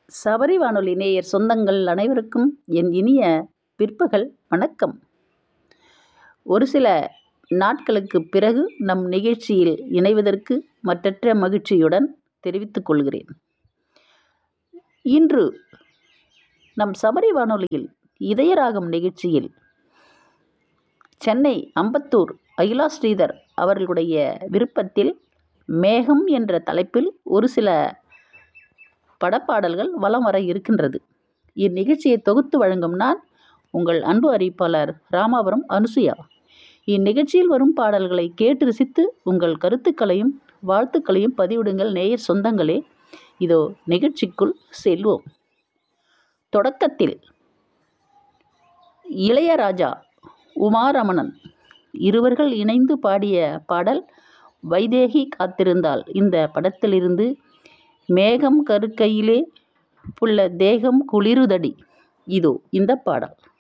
சபரி வானொலி நேயர் சொந்தங்கள் அனைவருக்கும் என் இனிய பிற்பகல் வணக்கம் ஒரு சில நாட்களுக்கு பிறகு நம் நிகழ்ச்சியில் இணைவதற்கு மற்றற்ற மகிழ்ச்சியுடன் தெரிவித்துக் கொள்கிறேன் இன்று நம் சபரி வானொலியில் இதயராகம் நிகழ்ச்சியில் சென்னை அம்பத்தூர் அகிலா ஸ்ரீதர் அவர்களுடைய விருப்பத்தில் மேகம் என்ற தலைப்பில் ஒரு சில படப்பாடல்கள் வலம் வர இருக்கின்றது இந்நிகழ்ச்சியை தொகுத்து வழங்கும் நான் உங்கள் அன்பு அறிவிப்பாளர் ராமாபுரம் அனுசுயா இந்நிகழ்ச்சியில் வரும் பாடல்களை கேட்டு ரசித்து உங்கள் கருத்துக்களையும் வாழ்த்துக்களையும் பதிவிடுங்கள் நேயர் சொந்தங்களே இதோ நிகழ்ச்சிக்குள் செல்வோம் தொடக்கத்தில் இளையராஜா உமாரமணன் இருவர்கள் இணைந்து பாடிய பாடல் வைதேகி காத்திருந்தால் இந்த படத்திலிருந்து மேகம் கருக்கையிலே புள்ள தேகம் குளிருதடி இதோ இந்த பாடல்